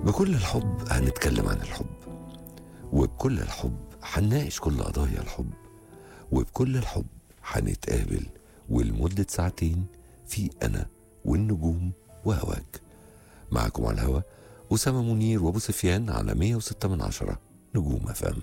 بكل الحب هنتكلم عن الحب وبكل الحب هنناقش كل قضايا الحب وبكل الحب هنتقابل ولمدة ساعتين في أنا والنجوم وهواك معكم على الهوا أسامة منير وأبو سفيان على 106 من عشرة نجوم أفهم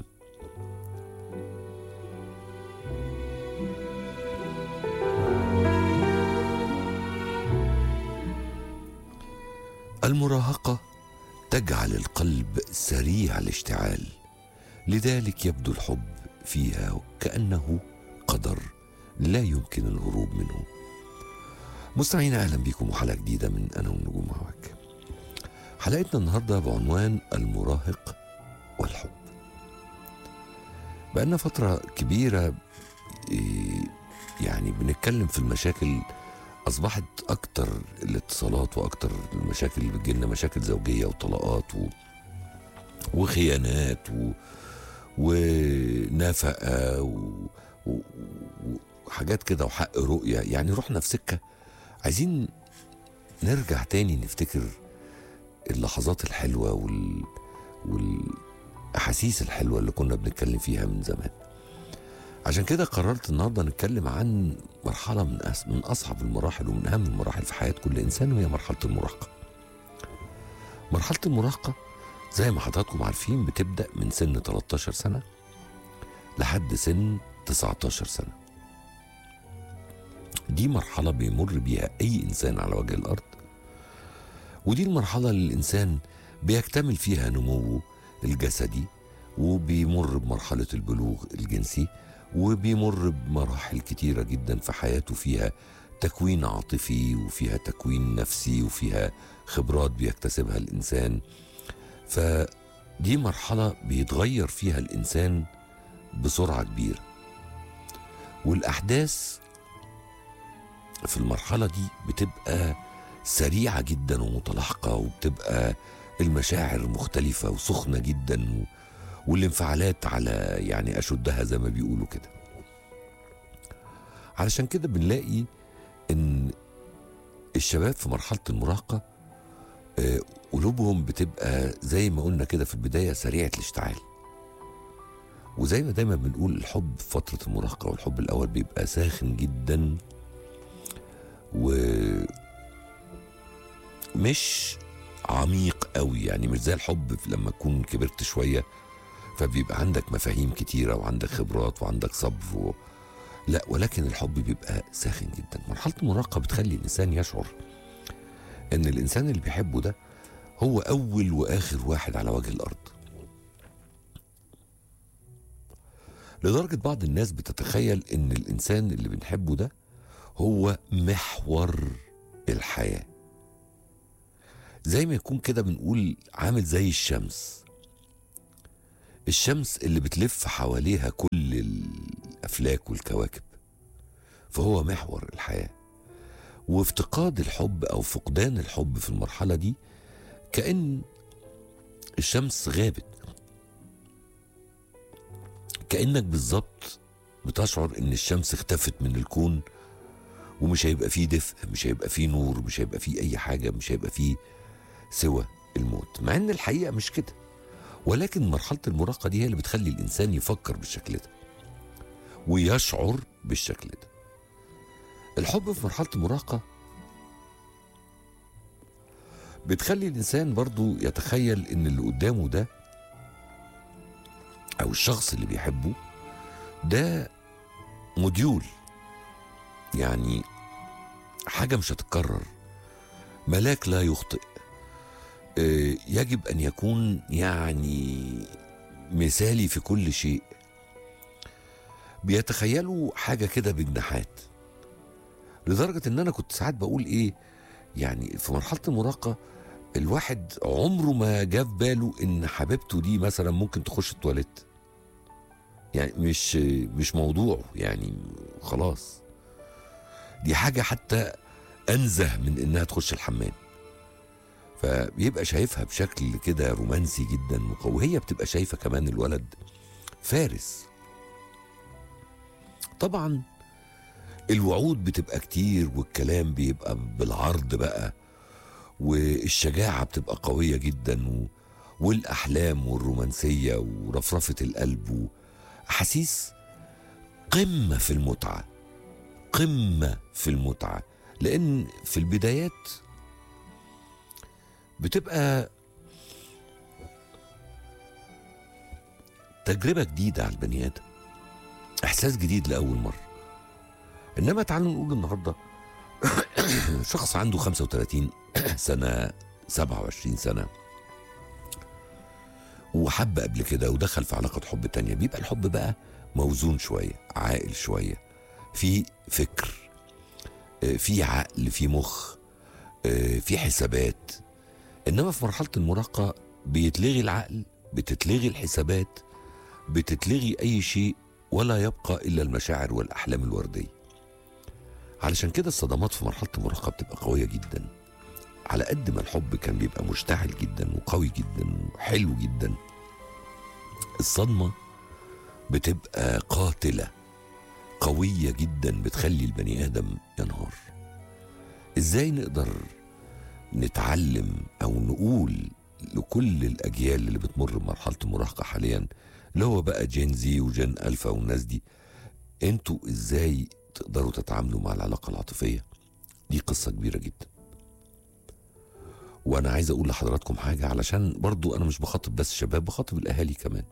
المراهقة تجعل القلب سريع الاشتعال لذلك يبدو الحب فيها كأنه قدر لا يمكن الهروب منه مستمعينا أهلا بكم وحلقة جديدة من أنا والنجوم معاك حلقتنا النهاردة بعنوان المراهق والحب بقالنا فترة كبيرة إيه، يعني بنتكلم في المشاكل أصبحت أكتر الاتصالات وأكتر المشاكل اللي بتجيلنا مشاكل زوجية وطلاقات و... وخيانات و... ونفقة و... و... وحاجات كده وحق رؤية يعني رحنا في سكة عايزين نرجع تاني نفتكر اللحظات الحلوة وال... والأحاسيس الحلوة اللي كنا بنتكلم فيها من زمان عشان كده قررت النهارده نتكلم عن مرحلة من أس... من أصعب المراحل ومن أهم المراحل في حياة كل إنسان وهي مرحلة المراهقة. مرحلة المراهقة زي ما حضراتكم عارفين بتبدأ من سن 13 سنة لحد سن 19 سنة. دي مرحلة بيمر بيها أي إنسان على وجه الأرض. ودي المرحلة اللي الإنسان بيكتمل فيها نموه الجسدي وبيمر بمرحلة البلوغ الجنسي وبيمر بمراحل كتيرة جدا في حياته فيها تكوين عاطفي وفيها تكوين نفسي وفيها خبرات بيكتسبها الإنسان فدي مرحلة بيتغير فيها الإنسان بسرعة كبيرة والأحداث في المرحلة دي بتبقى سريعة جدا ومتلاحقة وبتبقى المشاعر مختلفة وسخنة جدا و... والانفعالات على يعني اشدها زي ما بيقولوا كده علشان كده بنلاقي ان الشباب في مرحله المراهقه آه، قلوبهم بتبقى زي ما قلنا كده في البدايه سريعه الاشتعال وزي ما دايما بنقول الحب في فتره المراهقه والحب الاول بيبقى ساخن جدا و مش عميق قوي يعني مش زي الحب لما تكون كبرت شويه فبيبقى عندك مفاهيم كتيرة وعندك خبرات وعندك صبر و... لا ولكن الحب بيبقى ساخن جدا مرحلة المراهقة بتخلي الإنسان يشعر إن الإنسان اللي بيحبه ده هو أول وآخر واحد على وجه الأرض لدرجة بعض الناس بتتخيل إن الإنسان اللي بنحبه ده هو محور الحياة زي ما يكون كده بنقول عامل زي الشمس الشمس اللي بتلف حواليها كل الافلاك والكواكب فهو محور الحياه وافتقاد الحب او فقدان الحب في المرحله دي كان الشمس غابت كانك بالظبط بتشعر ان الشمس اختفت من الكون ومش هيبقى فيه دفء مش هيبقى فيه نور مش هيبقى فيه اي حاجه مش هيبقى فيه سوى الموت مع ان الحقيقه مش كده ولكن مرحلة المراهقة دي هي اللي بتخلي الإنسان يفكر بالشكل ده ويشعر بالشكل ده الحب في مرحلة المراهقة بتخلي الإنسان برضو يتخيل إن اللي قدامه ده أو الشخص اللي بيحبه ده موديول يعني حاجة مش هتتكرر ملاك لا يخطئ آه، يجب ان يكون يعني مثالي في كل شيء بيتخيلوا حاجه كده بجناحات لدرجه ان انا كنت ساعات بقول ايه يعني في مرحله المراهقه الواحد عمره ما جه في باله ان حبيبته دي مثلا ممكن تخش التواليت يعني مش مش موضوع يعني خلاص دي حاجه حتى انزه من انها تخش الحمام فبيبقى شايفها بشكل كده رومانسي جدا وهي بتبقى شايفه كمان الولد فارس طبعا الوعود بتبقى كتير والكلام بيبقى بالعرض بقى والشجاعة بتبقى قوية جدا و... والأحلام والرومانسية ورفرفة القلب وأحاسيس قمة في المتعة قمة في المتعة لأن في البدايات بتبقى تجربة جديدة على البني آدم إحساس جديد لأول مرة إنما تعالوا نقول النهاردة شخص عنده 35 سنة 27 سنة وحب قبل كده ودخل في علاقة حب تانية بيبقى الحب بقى موزون شوية عاقل شوية في فكر آه، في عقل في مخ آه، في حسابات انما في مرحلة المراهقة بيتلغي العقل بتتلغي الحسابات بتتلغي اي شيء ولا يبقى الا المشاعر والاحلام الوردية علشان كده الصدمات في مرحلة المراهقة بتبقى قوية جدا على قد ما الحب كان بيبقى مشتعل جدا وقوي جدا وحلو جدا الصدمة بتبقى قاتلة قوية جدا بتخلي البني آدم ينهار ازاي نقدر نتعلم او نقول لكل الاجيال اللي بتمر بمرحله المراهقه حاليا اللي هو بقى جين زي وجين الفا والناس دي انتوا ازاي تقدروا تتعاملوا مع العلاقه العاطفيه دي قصه كبيره جدا وانا عايز اقول لحضراتكم حاجه علشان برضو انا مش بخاطب بس الشباب بخاطب الاهالي كمان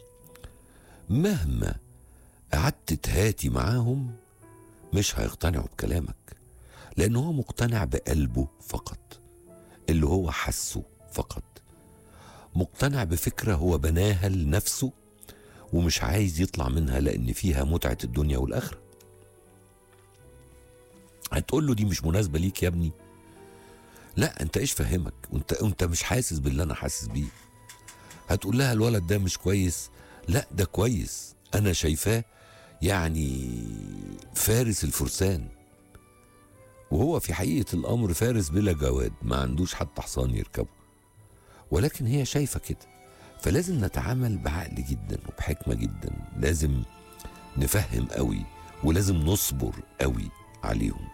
مهما قعدت تهاتي معاهم مش هيقتنعوا بكلامك لأنه هو مقتنع بقلبه فقط اللي هو حسه فقط مقتنع بفكرة هو بناها لنفسه ومش عايز يطلع منها لأن فيها متعة الدنيا والآخرة هتقول له دي مش مناسبة ليك يا ابني لا انت ايش فهمك وانت انت مش حاسس باللي انا حاسس بيه هتقول لها الولد ده مش كويس لا ده كويس انا شايفاه يعني فارس الفرسان وهو في حقيقة الأمر فارس بلا جواد ما عندوش حتى حصان يركبه ولكن هي شايفة كده فلازم نتعامل بعقل جدا وبحكمة جدا لازم نفهم قوي ولازم نصبر قوي عليهم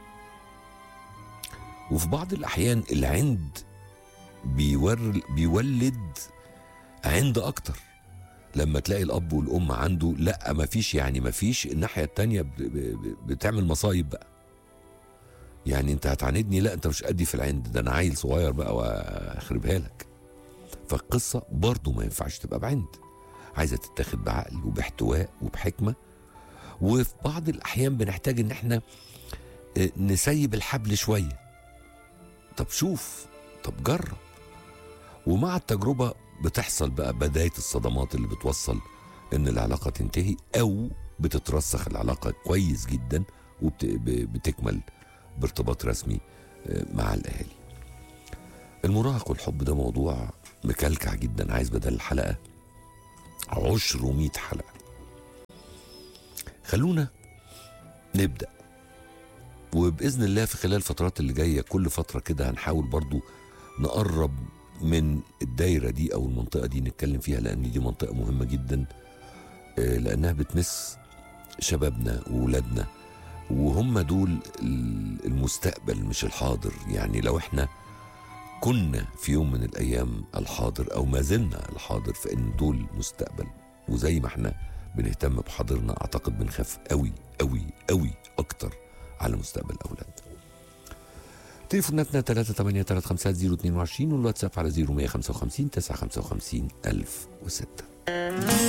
وفي بعض الأحيان العند بيور بيولد عند أكتر لما تلاقي الأب والأم عنده لا مفيش يعني مفيش الناحية التانية ب- ب- بتعمل مصايب بقى يعني انت هتعاندني لا انت مش قدي في العند ده انا عيل صغير بقى واخربها لك فالقصه برضه ما ينفعش تبقى بعند عايزه تتاخد بعقل وباحتواء وبحكمه وفي بعض الاحيان بنحتاج ان احنا اه، نسيب الحبل شويه طب شوف طب جرب ومع التجربه بتحصل بقى بدايه الصدمات اللي بتوصل ان العلاقه تنتهي او بتترسخ العلاقه كويس جدا وبتكمل بارتباط رسمي آه، مع الاهالي المراهق والحب ده موضوع مكلكع جدا عايز بدل الحلقه عشر ومئة حلقه خلونا نبدا وباذن الله في خلال الفترات اللي جايه كل فتره كده هنحاول برضو نقرب من الدايره دي او المنطقه دي نتكلم فيها لان دي منطقه مهمه جدا آه، لانها بتمس شبابنا وولادنا وهم دول ال- المستقبل مش الحاضر يعني لو احنا كنا في يوم من الايام الحاضر او ما زلنا الحاضر فان دول مستقبل وزي ما احنا بنهتم بحاضرنا اعتقد بنخاف قوي قوي قوي اكتر على مستقبل اولادنا تليفوناتنا 3835022 والواتساب على 0155 955 1006